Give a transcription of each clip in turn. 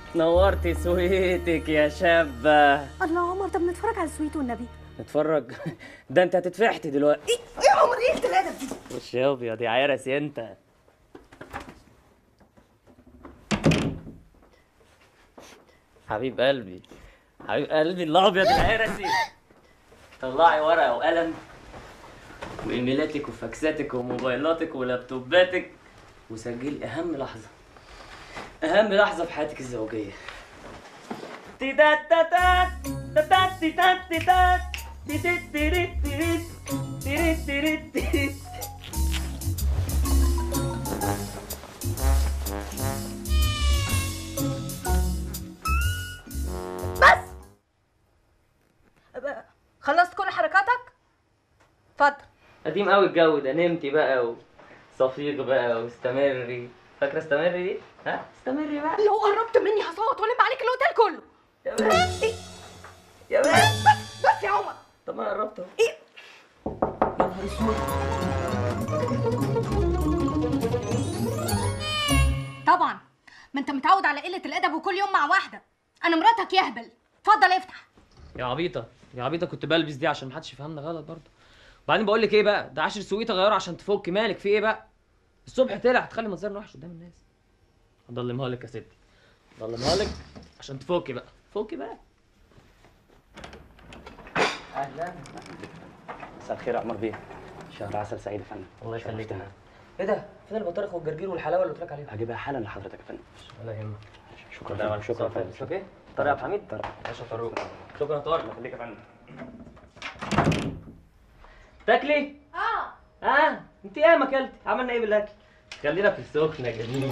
نورتي سويتك يا شابة الله عمر طب نتفرج على السويت والنبي نتفرج ده انت هتتفحتي دلوقتي ايه يا عمر ايه التلاته دي وش يا ابيض يا عرسي انت حبيب قلبي حبيب قلبي الابيض العرسي طلعي ورقه وقلم وايميلاتك وفاكساتك وموبايلاتك ولابتوباتك وسجلي اهم لحظه اهم لحظه في حياتك الزوجيه تيتات تاتات تاتات تيتات تيتات تيتيت تيريت تيريت تيريت تيريت تيريت بس أبقى خلصت كل حركاتك اتفضل قديم قوي الجو ده نمتي بقى وصفيق بقى واستمري فاكره استمري دي ها استمري بقى لو قربت مني هصوت والم عليك الاوتيل كله يا بنت ايه يا بنت بس بس يا عمر طب ما أنا قربت اهو ايه يا نهار اسود طبعا ما انت متعود على قله الادب وكل يوم مع واحده انا مراتك يهبل اتفضل افتح يا عبيطه يا عبيطه كنت بلبس دي عشان محدش يفهمنا غلط برضه وبعدين بقول لك ايه بقى ده عشر سويته غيره عشان تفك مالك في ايه بقى الصبح طلع هتخلي منظرنا وحش قدام الناس هضلمها لك يا ستي هضلمها لك عشان تفكي بقى فكي بقى اهلا مساء الخير يا عمر بيه شهر عسل سعيد يا فندم الله يخليك شرفتنا. ايه ده فين البطارخ والجرجير والحلاوه اللي قلت لك عليها هجيبها حالا لحضرتك يا فندم ولا يهمك شكرا يا فندم شكرا يا فندم اسمك ايه طارق عبد الحميد طارق. باشا طارق شكرا يا طارق خليك يا فندم تاكلي اه اه انت ايه ما اكلتي عملنا ايه بالاكل خلينا في السخن يا جميل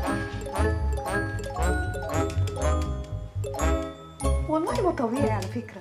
والله ما طبيعي على فكره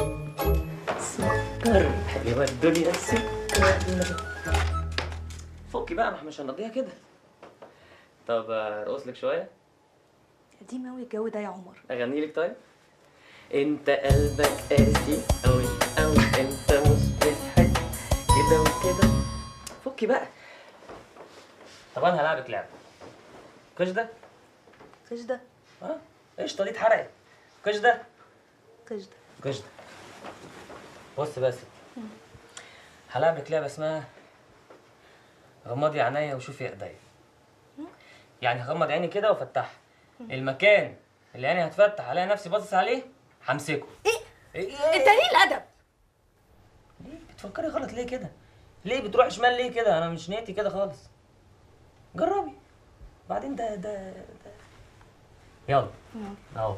سكر حلوة الدنيا سكر فكي بقى ما احنا مش هنقضيها كده طب ارقص لك شويه قديم قوي الجو ده يا عمر اغني لك طيب انت قلبك قاسي قوي قوي انت مش بتحب كده وكده فكي بقى طب انا هلعبك لعبه كش ده كش ده ها قشطه دي اتحرقت كش ده كش ده كش ده بص بس هلعبك لعبه اسمها غمضي عينيا وشوفي ايديا يعني هغمض عيني كده وافتحها المكان اللي عيني هتفتح الاقي نفسي باصص عليه همسكه ايه ايه انت ليه الادب ليه بتفكري غلط ليه كده ليه بتروح شمال ليه كده انا مش نيتي كده خالص جربي بعدين ده ده ده يلا اهو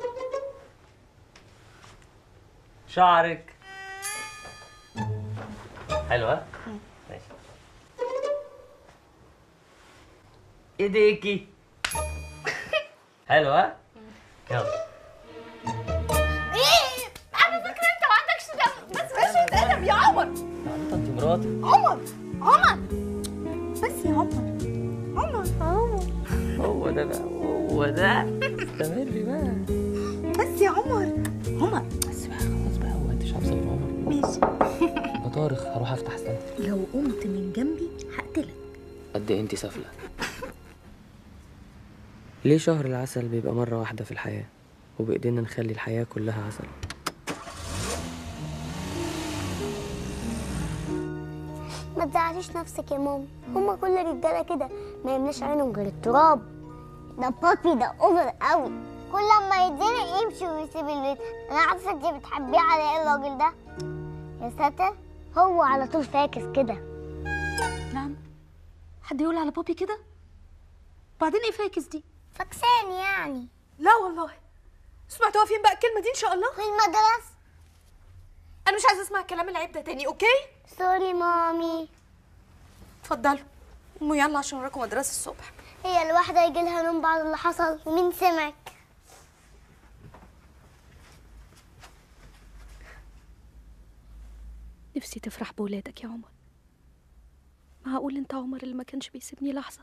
شعرك حلو ها ماشي ايديكي حلو ها يلا ايه على فكره انت ما عندكش دم بس ماشي ادب يا عمر انت انت مراتي عمر عمر بس يا عمر عمر عمر هو ده بقى هو ده استمري بقى بس يا عمر عمر بس بقى خلاص بقى هو انت مش عارفه عمر ماشي بطارخ هروح افتح استنى لو قمت من جنبي هقتلك قد ايه انت سافله ليه شهر العسل بيبقى مرة واحدة في الحياة وبإيدينا نخلي الحياة كلها عسل ما تزعليش نفسك يا ماما هما كل الرجاله كده ما يملاش عينهم غير التراب ده بابي ده اوفر قوي كل لما يتزنق يمشي ويسيب البيت انا عارفه انت بتحبيه على ايه الراجل ده يا ساتر هو على طول فاكس كده نعم حد يقول على بابي كده بعدين ايه فاكس دي فاكسان يعني لا والله سمعتوها فين بقى الكلمه دي ان شاء الله في المدرسه انا مش عايزه اسمع الكلام العيب ده تاني اوكي سوري مامي اتفضلوا قوموا يلا عشان وراكم مدرسه الصبح هي الواحده يجي لها نوم بعد اللي حصل ومين سمعك نفسي تفرح بولادك يا عمر معقول انت عمر اللي ما كانش بيسيبني لحظه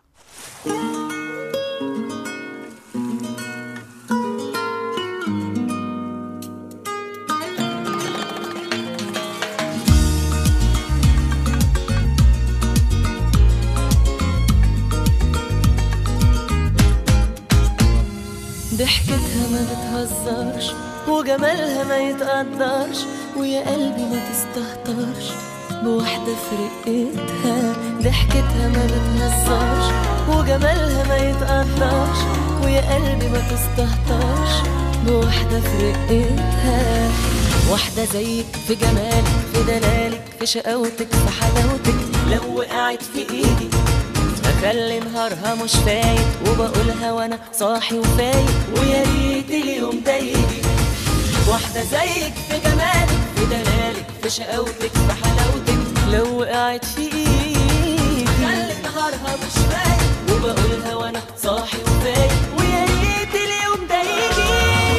ضحكتها ما بتهزرش وجمالها ما يتقدرش ويا قلبي ما تستهترش بواحدة في رقتها ضحكتها ما بتهزرش وجمالها ما يتقدرش ويا قلبي ما تستهترش بواحدة في رقتها واحدة زيك في جمالك في دلالك في شقاوتك في حلاوتك لو وقعت في ايدي بخلي نهارها مش فايت وبقولها وانا صاحي وفايق ويا ريت اليوم ده يجي واحدة زيك في جمالك في دلالك في شقاوتك في حلاوتك لو وقعت في ايدي بخلي نهارها مش فايت وبقولها وانا صاحي وفايق ويا ريت اليوم ده يجي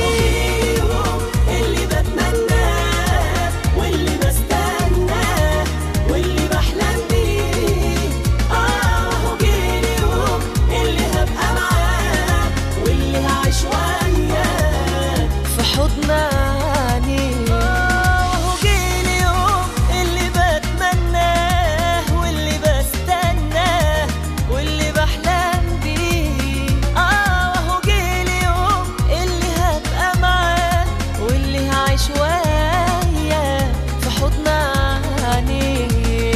اللي بتمناه واللي بستناه واللي بحلم بيه اه هو جيلي يوم اللي هبقى معاه واللي هعيش وياه في حضن عينيه اه هو جيلي يوم اللي بتمناه واللي بستناه واللي بحلم بيه اه هو جيلي يوم اللي هبقى معاه واللي هعيش وياه في حضن عينيه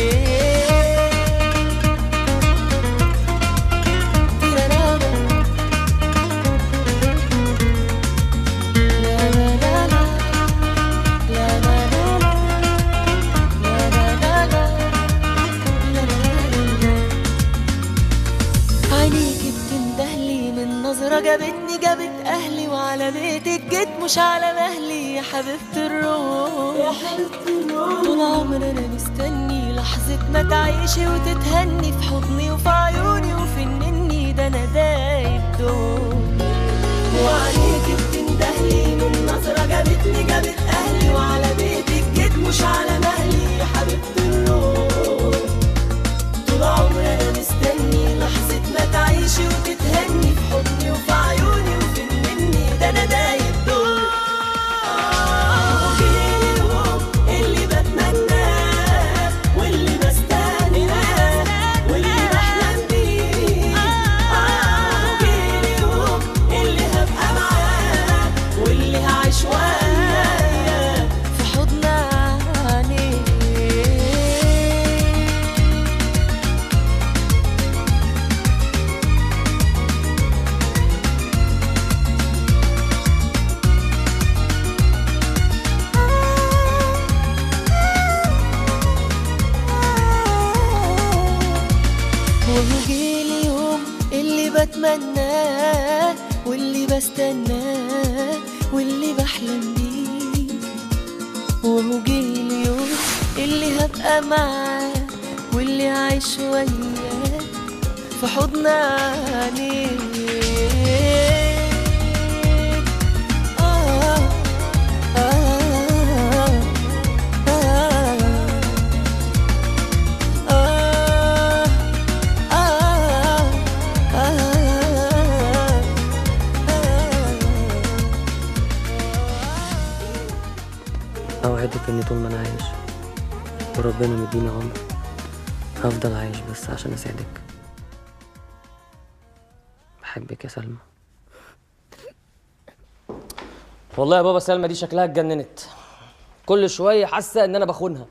عينيكي بتندهلي من نظرة جابتني جابت أهلي وعلى بيتك جيت مش على مهلي يا حبيبة الروح يا حبيبة الروح طول عمرنا مستني لحظة ما تعيشي وتتهني في حضني وفي عيوني وفي نني ده أنا دايب دول وعينيكي بتندهلي من نظرة جابتني جابت أهلي وعلى بيتك جيت مش على مهلي يا حبيبة الروح طول عمرنا مستني لحظة ما تعيشي وتتهني في حضني وفي عيوني وفي مني ده أنا دايب دول آه، جيلي اليوم اللي بتمناه واللي بستناه واللي بحلم بيه آه، جيلي اليوم اللي هبقى معاه واللي هعيش وياه في حضن عينيه ويجيلي يوم اللي بتمناه واللي بستناه واللي بحلم بيه وهو جيلي يوم اللي هبقى معاه واللي عايش وياه في حضن عينيه آه آه آه آه آه اوعدك اني طول ما انا عايش وربنا مديني عمر هفضل عايش بس عشان اساعدك بحبك يا سلمى والله يا بابا سلمى دي شكلها اتجننت كل شويه حاسه ان انا بخونها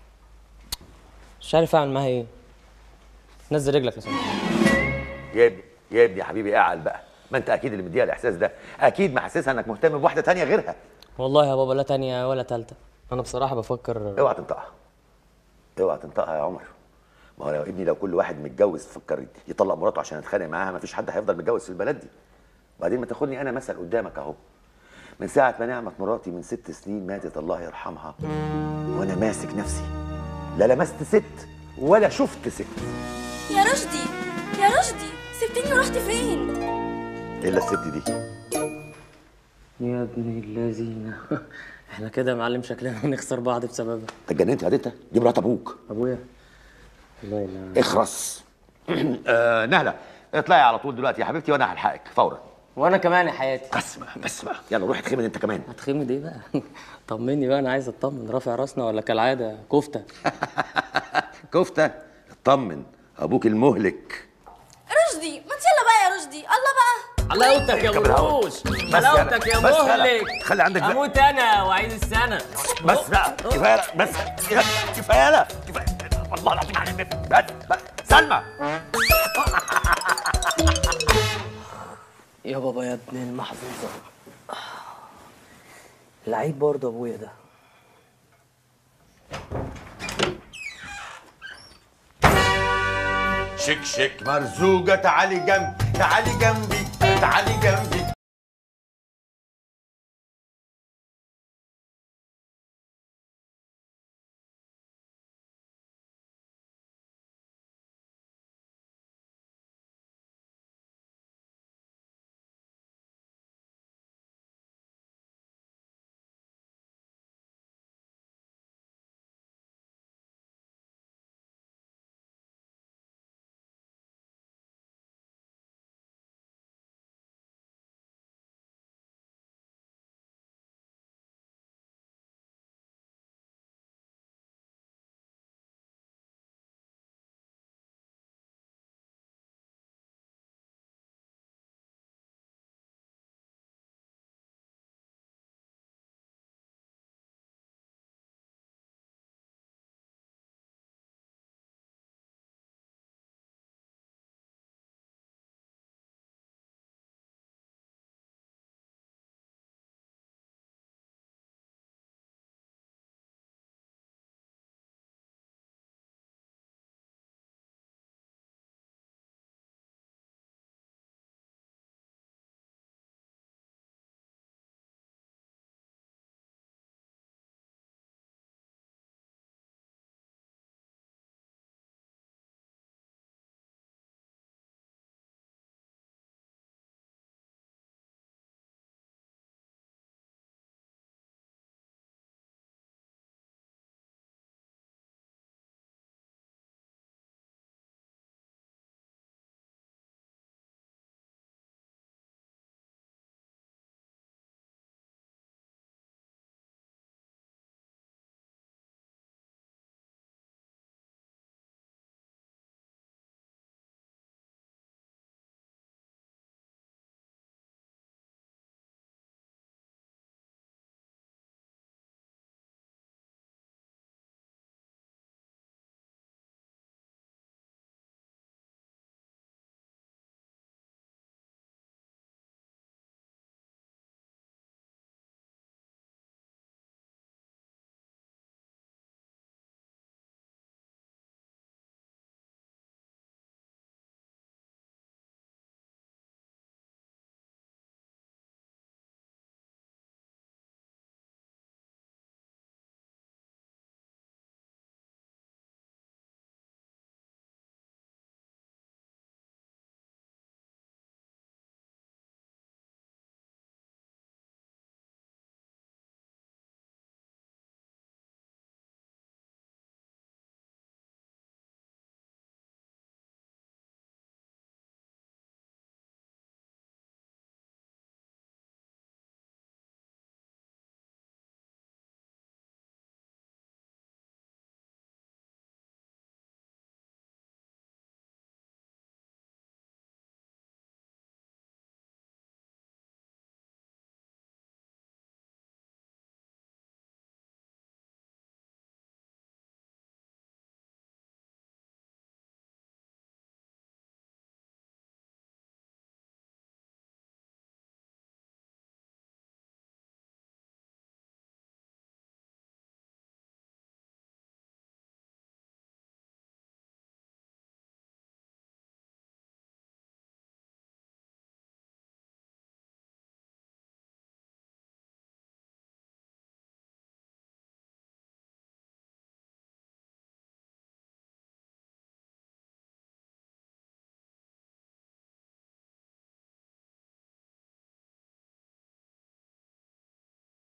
مش عارف اعمل معاها ايه نزل رجلك يا سلمى يا ابني يا ابني يا حبيبي اعقل بقى ما انت اكيد اللي مديها الاحساس ده اكيد محسسها انك مهتم بواحده تانية غيرها والله يا بابا لا تانية ولا تالتة انا بصراحه بفكر اوعى تنطقها اوعى تنطقها يا عمر ما هو يا ابني لو كل واحد متجوز فكر يطلق مراته عشان يتخانق معاها ما فيش حد هيفضل متجوز في البلد دي وبعدين ما تاخدني انا مثل قدامك اهو من ساعه ما نعمت مراتي من ست سنين ماتت الله يرحمها وانا ماسك نفسي لا لمست ست ولا شفت ست يا رشدي يا رشدي سبتني ورحت فين الا الست دي يا ابن اللذينه احنا كده يا معلم شكلنا هنخسر بعض بسببها انت اتجننت يا ديتا دي مرات ابوك ابويا الله يلا اخرس آه نهله اطلعي على طول دلوقتي يا حبيبتي وانا هلحقك فورا وانا كمان يا حياتي بس بقى بس بقى يلا روح اتخمن انت كمان هتخمد ايه بقى طمني بقى انا عايز اطمن رافع راسنا ولا كالعاده كفته كفته اطمن ابوك المهلك رشدي ما يلا بقى يا رشدي الله بقى حلاوتك يا بالهوا. مرموش بس حلاوتك يا يلا، بس يلا. مهلك خلي عندك بقى. اموت انا وعيد السنه بس بقى كفايه بس كفايه لا كفايه والله العظيم عليك بس بس سلمى يا بابا يا ابن المحظوظه لعيب برضه ابويا ده شك شك مرزوقة تعالي جنبي تعالي جنبي تعالي جنبي